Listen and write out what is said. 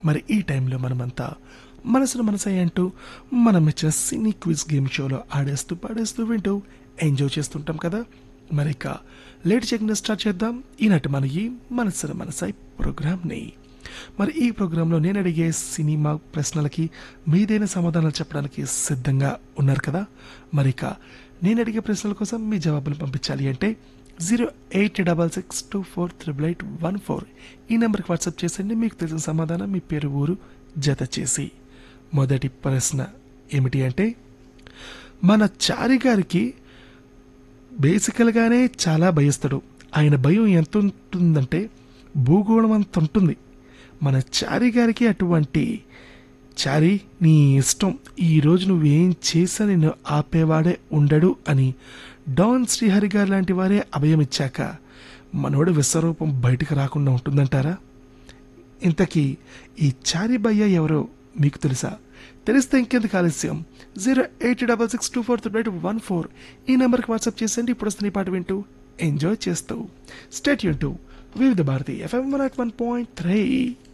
మరి ఈ టైంలో మనమంతా మనసును మనసై అంటూ మనం ఇచ్చిన సినీ క్విజ్ గేమ్ షోలో ఆడేస్తూ పాడేస్తూ వింటూ ఎంజాయ్ చేస్తుంటాం కదా మరి ఇక లేట్ చేయకుండా స్టార్ట్ చేద్దాం ఈనాటి మన ఈ మనసున మనసై ప్రోగ్రామ్ని మరి ఈ ప్రోగ్రాంలో నేను అడిగే సినిమా ప్రశ్నలకి మీదైన సమాధానాలు చెప్పడానికి సిద్ధంగా ఉన్నారు కదా మరి ఇక నేను అడిగే ప్రశ్నల కోసం మీ జవాబులు పంపించాలి అంటే zero eight double six two four triple eight one four ఈ నెంబర్కి వాట్సాప్ చేసండి మీకు తెలిసిన సమాధానం మీ పేరు ఊరు జత చేసి మొదటి ప్రశ్న ఏమిటి అంటే మన చారి గారికి బేసికల్గానే చాలా భయస్తాడు ఆయన భయం ఎంత ఉంటుందంటే భూగోళం అంత ఉంటుంది మన చారి గారికి అటువంటి చారి నీ ఇష్టం ఈ రోజు నువ్వేం చేసా నిన్ను ఆపేవాడే ఉండడు అని డాన్ శ్రీహరి గారు లాంటి వారే అభయం ఇచ్చాక మనోడు విశ్వరూపం బయటకు రాకుండా ఉంటుందంటారా ఇంతకీ ఈ చారి భయ్య ఎవరో మీకు తెలుసా తెలిస్తే ఇంకెందుకు ఆలస్యం zero eight double six two four three one four ఈ నెంబర్కి వాట్సాప్ చేసండి ఇప్పుడు వస్తున్న ఈ పాట వింటూ ఎంజాయ్ చేస్తూ స్టేట్ యూన్ టు Vividh Bharati FM one one point three